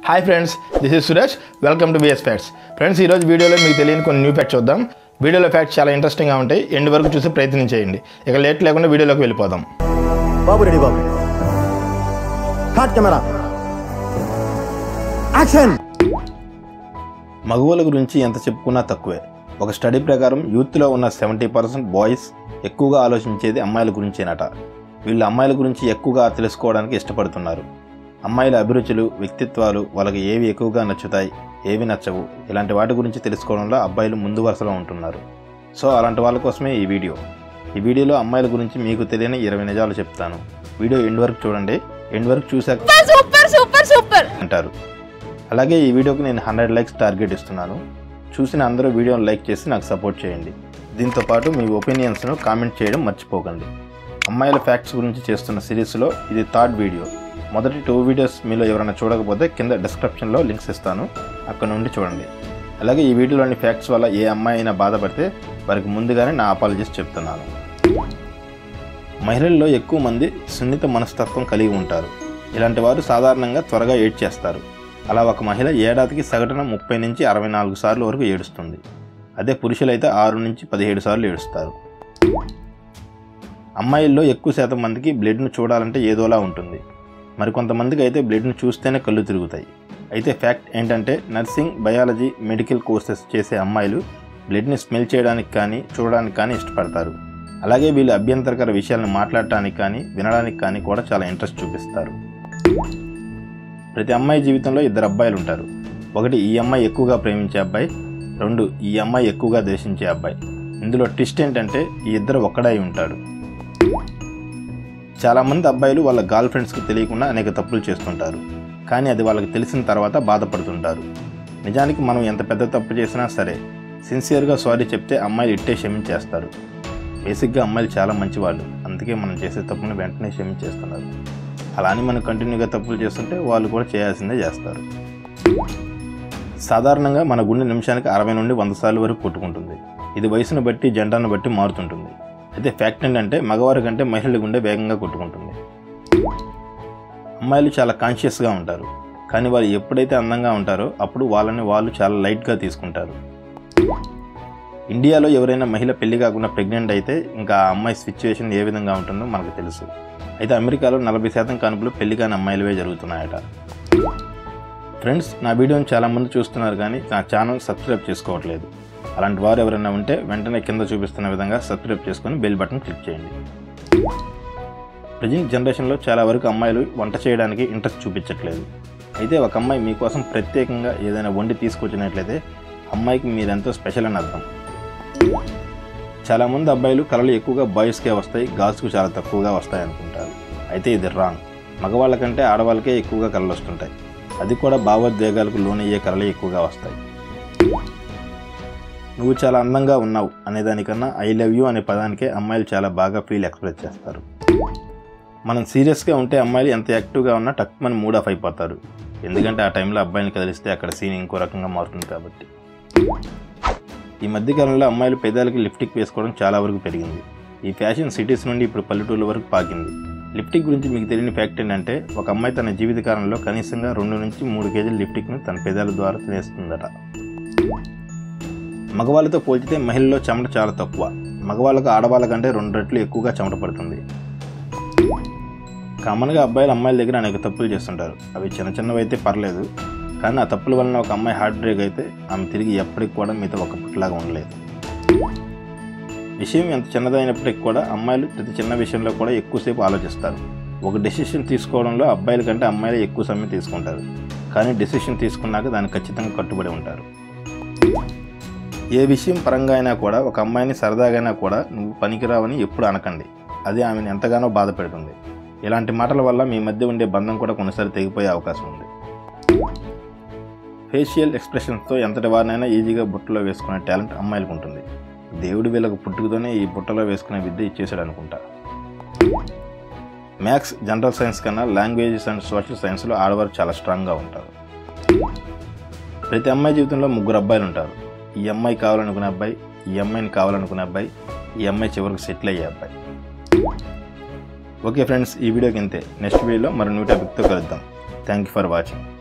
hi friends this is Suresh welcome to BS facts friends ఈరోజు వీడియోలో మీకు తెలియని కొన్ని న్యూ ఫ్యాక్ట్స్ చూద్దాం వీడియోలో ఫ్యాక్ట్స్ చాలా ఇంట్రెస్టింగ్గా ఉంటాయి ఎండ్ వరకు చూసి ప్రయత్నం చేయండి ఇక లేట్ లేకుండా వీడియోలోకి వెళ్ళిపోదాం బాబు రెడీ బాబు హాట్ కెమెరా యాక్షన్ మగవాళ్ళ గురించి ఎంత చెప్పుకున్నా తక్కువే ఒక స్టడీ ప్రకారం యూత్లో ఉన్న సెవెంటీ పర్సెంట్ బాయ్స్ ఎక్కువగా ఆలోచించేది అమ్మాయిల గురించేనట వీళ్ళు అమ్మాయిల గురించి ఎక్కువగా తెలుసుకోవడానికి ఇష్టపడుతున్నారు అమ్మాయిల అభిరుచులు వ్యక్తిత్వాలు వాళ్ళకి ఏవి ఎక్కువగా నచ్చుతాయి ఏవి నచ్చవు ఇలాంటి వాటి గురించి తెలుసుకోవడంలో అబ్బాయిలు ముందు వరుసలో ఉంటున్నారు సో అలాంటి వాళ్ళ కోసమే ఈ వీడియో ఈ వీడియోలో అమ్మాయిల గురించి మీకు తెలియని ఇరవై నిజాలు చెప్తాను వీడియో ఎండ్ వరకు చూడండి ఎండ్ వరకు చూశాక సూపర్ సూపర్ సూపర్ అంటారు అలాగే ఈ వీడియోకి నేను హండ్రెడ్ లైక్స్ టార్గెట్ ఇస్తున్నాను చూసిన అందరూ వీడియోని లైక్ చేసి నాకు సపోర్ట్ చేయండి దీంతో పాటు మీ ఒపీనియన్స్ను కామెంట్ చేయడం మర్చిపోకండి అమ్మాయిల ఫ్యాక్ట్స్ గురించి చేస్తున్న సిరీస్లో ఇది థర్డ్ వీడియో మొదటి టూ వీడియోస్ మీలో ఎవరైనా చూడకపోతే కింద డిస్క్రిప్షన్లో లింక్స్ ఇస్తాను అక్కడ నుండి చూడండి అలాగే ఈ వీడియోలోని ఫ్యాక్ట్స్ వల్ల ఏ అమ్మాయి అయినా బాధపడితే వారికి ముందుగానే నా అపాలజీస్ చెప్తున్నాను మహిళల్లో ఎక్కువ మంది సున్నిత మనస్తత్వం కలిగి ఉంటారు ఇలాంటి వారు సాధారణంగా త్వరగా ఏడ్చేస్తారు అలా ఒక మహిళ ఏడాదికి సగటున ముప్పై నుంచి అరవై నాలుగు సార్లు వరకు ఏడుస్తుంది అదే పురుషులైతే ఆరు నుంచి పదిహేడు సార్లు ఏడుస్తారు అమ్మాయిల్లో ఎక్కువ శాతం మందికి బ్లడ్ను చూడాలంటే ఏదోలా ఉంటుంది మరికొంతమందికి అయితే బ్లడ్ను చూస్తేనే కళ్ళు తిరుగుతాయి అయితే ఫ్యాక్ట్ ఏంటంటే నర్సింగ్ బయాలజీ మెడికల్ కోర్సెస్ చేసే అమ్మాయిలు బ్లడ్ని స్మెల్ చేయడానికి కానీ చూడడానికి కానీ ఇష్టపడతారు అలాగే వీళ్ళు అభ్యంతరకర విషయాలను మాట్లాడటానికి కానీ వినడానికి కానీ కూడా చాలా ఇంట్రెస్ట్ చూపిస్తారు ప్రతి అమ్మాయి జీవితంలో ఇద్దరు అబ్బాయిలు ఉంటారు ఒకటి ఈ అమ్మాయి ఎక్కువగా ప్రేమించే అబ్బాయి రెండు ఈ అమ్మాయి ఎక్కువగా ద్వేషించే అబ్బాయి ఇందులో ట్విస్ట్ ఏంటంటే ఈ ఇద్దరు ఒక్కడై ఉంటాడు చాలామంది అబ్బాయిలు వాళ్ళ గర్ల్ ఫ్రెండ్స్కి తెలియకుండా అనేక తప్పులు చేస్తుంటారు కానీ అది వాళ్ళకి తెలిసిన తర్వాత బాధపడుతుంటారు నిజానికి మనం ఎంత పెద్ద తప్పు చేసినా సరే సిన్సియర్గా సారీ చెప్తే అమ్మాయిలు ఇట్టే క్షమించేస్తారు బేసిక్గా అమ్మాయిలు చాలా మంచివాళ్ళు అందుకే మనం చేసే తప్పును వెంటనే క్షమించేస్తున్నారు అలా అని మనం కంటిన్యూగా తప్పులు చేస్తుంటే వాళ్ళు కూడా చేయాల్సిందే చేస్తారు సాధారణంగా మన గుండె నిమిషానికి అరవై నుండి వంద సార్లు వరకు కొట్టుకుంటుంది ఇది వయసును బట్టి జెండాను బట్టి మారుతుంటుంది అయితే ఫ్యాక్ట్ ఏంటంటే మగవారి కంటే మహిళల గుండె వేగంగా కొట్టుకుంటుంది అమ్మాయిలు చాలా కాన్షియస్గా ఉంటారు కానీ వారు ఎప్పుడైతే అందంగా ఉంటారో అప్పుడు వాళ్ళని వాళ్ళు చాలా లైట్గా తీసుకుంటారు ఇండియాలో ఎవరైనా మహిళ పెళ్లి కాకుండా ప్రెగ్నెంట్ అయితే ఇంకా ఆ అమ్మాయి సిచ్యువేషన్ ఏ విధంగా ఉంటుందో మనకు తెలుసు అయితే అమెరికాలో నలభై శాతం కానుపులు పెళ్లి కాని అమ్మాయిలవే జరుగుతున్నాయట ఫ్రెండ్స్ నా వీడియోని చాలామంది చూస్తున్నారు కానీ నా ఛానల్ సబ్స్క్రైబ్ చేసుకోవట్లేదు అలాంటి వారు ఎవరైనా ఉంటే వెంటనే కింద చూపిస్తున్న విధంగా సబ్స్క్రైబ్ చేసుకొని బెల్ బటన్ క్లిక్ చేయండి ప్రజెంట్ జనరేషన్లో చాలా వరకు అమ్మాయిలు వంట చేయడానికి ఇంట్రెస్ట్ చూపించట్లేదు అయితే ఒక అమ్మాయి మీకోసం ప్రత్యేకంగా ఏదైనా వండి తీసుకొచ్చినట్లయితే అమ్మాయికి మీరెంతో స్పెషల్ అని అర్థం చాలామంది అబ్బాయిలు కళలు ఎక్కువగా బాయ్స్కే వస్తాయి గర్ల్స్కు చాలా తక్కువగా వస్తాయి అనుకుంటారు అయితే ఇది రాంగ్ మగవాళ్ళ కంటే ఆడవాళ్ళకే ఎక్కువగా కళలు వస్తుంటాయి అది కూడా భావోద్వేగాలకు లోనయ్యే కళలు ఎక్కువగా వస్తాయి నువ్వు చాలా అందంగా ఉన్నావు అనే దానికన్నా ఐ లవ్ యూ అనే పదానికే అమ్మాయిలు చాలా బాగా ఫీల్ ఎక్స్ప్రెస్ చేస్తారు మనం సీరియస్గా ఉంటే అమ్మాయిలు ఎంత యాక్టివ్గా ఉన్నా టక్మని మూడ్ ఆఫ్ అయిపోతారు ఎందుకంటే ఆ టైంలో అబ్బాయిని కదిలిస్తే అక్కడ సీన్ ఇంకో రకంగా మారుతుంది కాబట్టి ఈ మధ్యకాలంలో అమ్మాయిలు పెదాలకి లిప్టిక్ వేసుకోవడం చాలా వరకు పెరిగింది ఈ ఫ్యాషన్ సిటీస్ నుండి ఇప్పుడు పల్లెటూళ్ళ వరకు పాకింది లిప్టిక్ గురించి మీకు తెలియని ఫ్యాక్ట్ ఏంటంటే ఒక అమ్మాయి తన జీవితకాలంలో కనీసంగా రెండు నుంచి మూడు కేజీల లిప్టిక్ను తన పెదాల ద్వారా తినేస్తుందట మగవాళ్ళతో పోల్చితే మహిళల్లో చెమట చాలా తక్కువ మగవాళ్ళకు ఆడవాళ్ళ కంటే రెండు రెట్లు ఎక్కువగా చెమట పడుతుంది కామన్గా అబ్బాయిలు అమ్మాయిల దగ్గర అనేక తప్పులు చేస్తుంటారు అవి చిన్న చిన్నవి అయితే పర్లేదు కానీ ఆ తప్పుల వలన ఒక అమ్మాయి హార్ట్ బ్రేక్ అయితే ఆమె తిరిగి ఎప్పటికి కూడా మీతో ఒక పుట్టలాగా ఉండలేదు విషయం ఎంత చిన్నదైనప్పటికీ కూడా అమ్మాయిలు ప్రతి చిన్న విషయంలో కూడా ఎక్కువసేపు ఆలోచిస్తారు ఒక డెసిషన్ తీసుకోవడంలో అబ్బాయిల కంటే అమ్మాయిలు ఎక్కువ సమయం తీసుకుంటారు కానీ డెసిషన్ తీసుకున్నాక దానికి ఖచ్చితంగా కట్టుబడి ఉంటారు ఏ విషయం పరంగా అయినా కూడా ఒక అమ్మాయిని సరదాగైనా కూడా నువ్వు పనికిరావని ఎప్పుడు అనకండి అది ఆమెను ఎంతగానో బాధ పెడుతుంది ఇలాంటి మాటల వల్ల మీ మధ్య ఉండే బంధం కూడా కొన్నిసార్లు తెగిపోయే అవకాశం ఉంది ఫేషియల్ ఎక్స్ప్రెషన్స్తో ఎంతటి వారినైనా ఈజీగా బుట్టలో వేసుకునే టాలెంట్ అమ్మాయిలకు ఉంటుంది దేవుడు వీళ్ళకు పుట్టుకతోనే ఈ బుట్టలో వేసుకునే విద్య ఇచ్చేసాడు అనుకుంటా మ్యాథ్స్ జనరల్ సైన్స్ కన్నా లాంగ్వేజెస్ అండ్ సోషల్ సైన్స్లో ఆడవారు చాలా స్ట్రాంగ్గా ఉంటారు ప్రతి అమ్మాయి జీవితంలో ముగ్గురు అబ్బాయిలు ఉంటారు ఈ అమ్మాయి కావాలనుకునే అబ్బాయి ఈ అమ్మాయిని కావాలనుకునే అబ్బాయి ఈ అమ్మాయి చివరికి సెటిల్ అయ్యే అబ్బాయి ఓకే ఫ్రెండ్స్ ఈ వీడియోకి ఇంతే నెక్స్ట్ వీడియోలో మరో న్యూ టాపిక్తో కలుద్దాం థ్యాంక్ యూ ఫర్ వాచింగ్